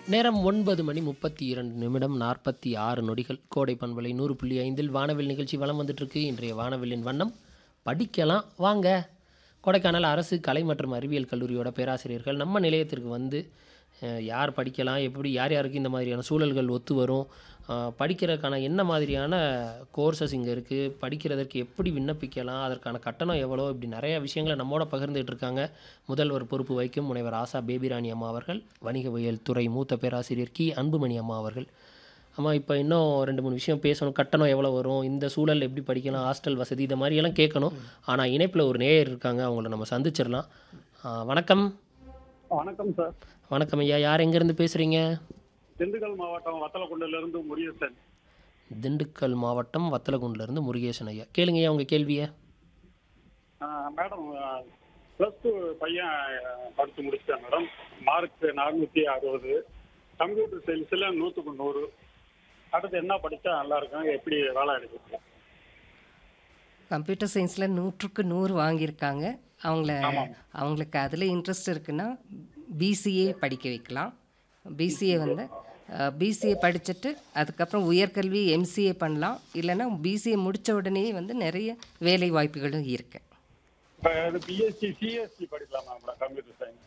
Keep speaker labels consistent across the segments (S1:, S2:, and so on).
S1: நேரம் ஒன்பது மணி முப்பத்தி இரண்டு நிமிடம் நாற்பத்தி ஆறு நொடிகள் கோடை பண்பலை நூறு புள்ளி ஐந்தில் வானவில் நிகழ்ச்சி வலம் வந்துட்டுருக்கு இன்றைய வானவில்லின் வண்ணம் படிக்கலாம் வாங்க கொடைக்கானல் அரசு கலை மற்றும் அறிவியல் கல்லூரியோட பேராசிரியர்கள் நம்ம நிலையத்திற்கு வந்து அஹ், யார் படிக்கலாம் எப்படி யார் யாருக்கு இந்த மாதிரியான சூழல்கள் ஒத்து வரும் அஹ், படிக்கிறதுக்கான என்ன மாதிரியான கோர்சஸ் இங்கே இருக்குது படிக்கிறதற்கு எப்படி விண்ணப்பிக்கலாம் அதற்கான கட்டணம் எவ்வளோ இப்படி நிறைய விஷயங்களை நம்மோட பகிர்ந்துட்டு இருக்காங்க முதல்வர் பொறுப்பு வகிக்கும் முனைவர் ஆசா பேபிராணி அம்மா அவர்கள் வணிகவியல் துறை மூத்த பேராசிரியர் கி அன்புமணி அம்மா அவர்கள் அம்மா இப்போ இன்னும் ரெண்டு மூணு விஷயம் பேசணும் கட்டணம் எவ்வளோ வரும் இந்த சூழல் எப்படி படிக்கலாம் ஹாஸ்டல் வசதி இந்த மாதிரியெல்லாம் கேட்கணும் ஆனால் இணைப்பில் ஒரு நேயர் இருக்காங்க அவங்கள நம்ம சந்திச்சிடலாம் ஆ, வணக்கம்
S2: வணக்கம் சார்
S1: வணக்கம் ஐயா யார் எங்கேருந்து பேசுகிறீங்க
S2: திண்டுக்கல் மாவட்டம் வத்தலக்குண்டில இருந்து முருகேசன்
S1: திண்டுக்கல் மாவட்டம் வத்தலகுண்டிலேருந்து முருகேசன் ஐயா கேளுங்க ஐயா உங்கள் கேள்வியை
S2: ஆஹ் மேடம் ப்ளஸ் டூ பையன் ஆஹ் படிச்சு முடிச்சிட்டேன் மேடம் மார்க் நானூற்றி அறுபது கம்ப்யூட்டர் சயின்ஸில் நூற்றுக்கு நூறு அடுத்து என்ன படித்தா நல்லா இருக்கும் எப்படி வேலை எடுக்கிறது
S3: கம்ப்யூட்டர் சயின்ஸில் நூற்றுக்கு நூறு வாங்கியிருக்காங்க அவங்கள அவங்களுக்கு அதில் இன்ட்ரெஸ்ட் இருக்குன்னா பிசிஏ படிக்க வைக்கலாம் பிசிஏ வந்து பிசிஏ படிச்சுட்டு அதுக்கப்புறம் உயர்கல்வி எம்சிஏ பண்ணலாம் இல்லைன்னா பிசிஏ முடித்த உடனே வந்து நிறைய வேலை வாய்ப்புகளும் இருக்கு
S2: இப்போ இது பிஎஸ்சி சிஎஸ்சி படிக்கலாமா மேடம் கம்ப்யூட்டர் சயின்ஸ்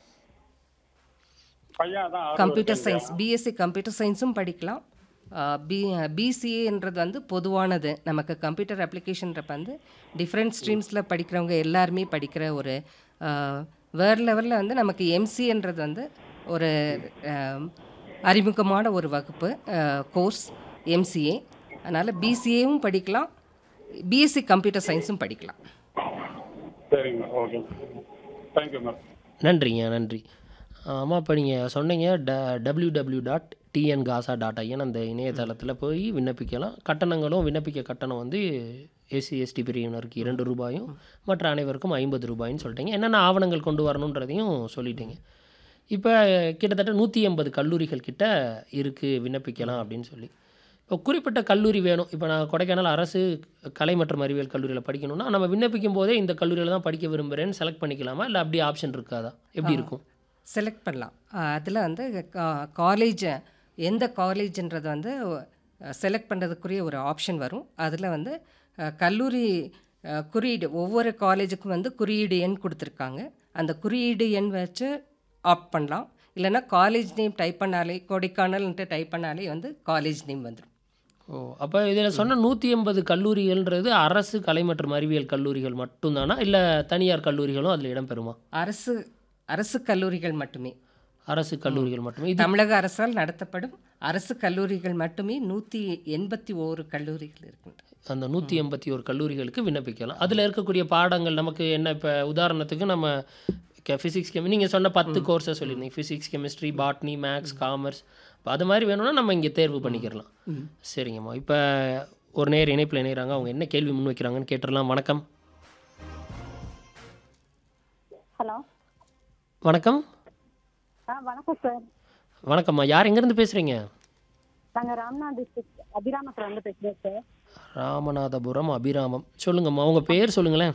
S2: பையன் அதான் ஆர்வம்
S3: கம்ப்யூட்டர்
S2: இருக்கு
S3: சயின்ஸ் பிஎஸ்சி கம்ப்யூட்டர் சயின்ஸும் படிக்கலாம் பி பிசிஏன்றது வந்து பொதுவானது நமக்கு கம்ப்யூட்டர் அப்ளிகேஷன்றப்ப வந்து டிஃப்ரெண்ட் ஸ்ட்ரீம்ஸில் படிக்கிறவங்க எல்லாருமே படிக்கிற ஒரு வேர்ல்ட் லெவலில் வந்து நமக்கு எம்சின்றது வந்து ஒரு ஆஹ், அறிமுகமான ஒரு வகுப்பு கோர்ஸ் எம்சிஏ அதனால் பிசிஏவும் படிக்கலாம் பிஎஸ்சி கம்ப்யூட்டர் சயின்ஸும் படிக்கலாம்
S2: சரிங்க மேம் ஓகே தேங்க்யூ மேம்
S1: நன்றிங்க நன்றி ஆமாம் இப்போ நீங்கள் சொன்னீங்க ட டபிள்யூ டபிள்யூ டாட் டிஎன் காசா டாட் ஐஎன் அந்த இணையதளத்தில் போய் விண்ணப்பிக்கலாம் கட்டணங்களும் விண்ணப்பிக்க கட்டணம் வந்து எஸ்சி எஸ்டி பிரிவினருக்கு இரண்டு ரூபாயும் மற்ற அனைவருக்கும் ஐம்பது ரூபாய்ன்னு சொல்லிட்டீங்க என்னென்ன ஆவணங்கள் கொண்டு வரணுன்றதையும் சொல்லிட்டீங்க இப்போ கிட்டத்தட்ட நூற்றி எண்பது கல்லூரிகள் கிட்ட இருக்குது விண்ணப்பிக்கலாம் அப்படின்னு சொல்லி இப்போ குறிப்பிட்ட கல்லூரி வேணும் இப்போ நான் கொடைக்கானல் அரசு கலை மற்றும் அறிவியல் கல்லூரியில் படிக்கணும்னா நம்ம விண்ணப்பிக்கும் போதே இந்த கல்லூரியில் தான் படிக்க விரும்புகிறேன்னு செலக்ட் பண்ணிக்கலாமா இல்லை அப்படி ஆப்ஷன் இருக்காதா எப்படி இருக்கும்
S3: செலக்ட் பண்ணலாம் அதில் வந்து காலேஜ் எந்த காலேஜ்ன்றது வந்து செலக்ட் பண்ணுறதுக்குரிய ஒரு ஆப்ஷன் வரும் அதில் வந்து அஹ், கல்லூரி அஹ், குறியீடு ஒவ்வொரு காலேஜுக்கும் வந்து குறியீடு எண் கொடுத்துருக்காங்க அந்த குறியீடு எண் வச்சு ஆப்ட் பண்ணலாம் இல்லைன்னா காலேஜ் நேம் டைப் பண்ணாலே கொடைக்கானல்ன்ட்டு டைப் பண்ணாலே வந்து காலேஜ் நேம் வந்துடும்
S1: ஓ அப்போ இதில் சொன்ன நூற்றி எண்பது கல்லூரிகள்ன்றது அரசு கலை மற்றும் அறிவியல் கல்லூரிகள் மட்டும்தானா இல்லை தனியார் கல்லூரிகளும் அதில் இடம்பெறுமா
S3: அரசு அரசு கல்லூரிகள் மட்டுமே
S1: அரசு கல்லூரிகள் மட்டுமே இது
S3: தமிழக அரசால் நடத்தப்படும் அரசு கல்லூரிகள் மட்டுமே நூற்றி எண்பத்தி ஓரு கல்லூரிகள் இருக்கின்றன
S1: அந்த நூற்றி எண்பத்தி ஒரு கல்லூரிகளுக்கு விண்ணப்பிக்கலாம் அதில் இருக்கக்கூடிய பாடங்கள் நமக்கு என்ன இப்போ உதாரணத்துக்கு நம்ம ஃபிசிக்ஸ் கெமி நீங்கள் சொன்ன பத்து கோர்ஸை சொல்லியிருந்தீங்க physics chemistry botany maths commerce இப்போ அது மாதிரி வேணும்னா நம்ம இங்கே தேர்வு பண்ணிக்கிறலாம் சரிங்கம்மா இப்போ ஒரு நேர் இணைப்பில் இணைகிறாங்க அவங்க என்ன கேள்வி முன் வைக்கிறாங்கன்னு கேட்டுடலாம் வணக்கம்
S4: ஹலோ
S1: வணக்கம்
S4: ஆ வணக்கம் சார்
S1: வணக்கம்மா யார் எங்கேருந்து பேசுகிறீங்க
S4: நாங்கள் ராம்நாத் டிஸ்ட்ரிக்ட் அபிராமத்தில் வந்து பேசுகிறோம் சார்
S1: ராமநாதபுரம் அபிராமம் சொல்லுங்கம்மா உங்கள் பேர் சொல்லுங்களேன்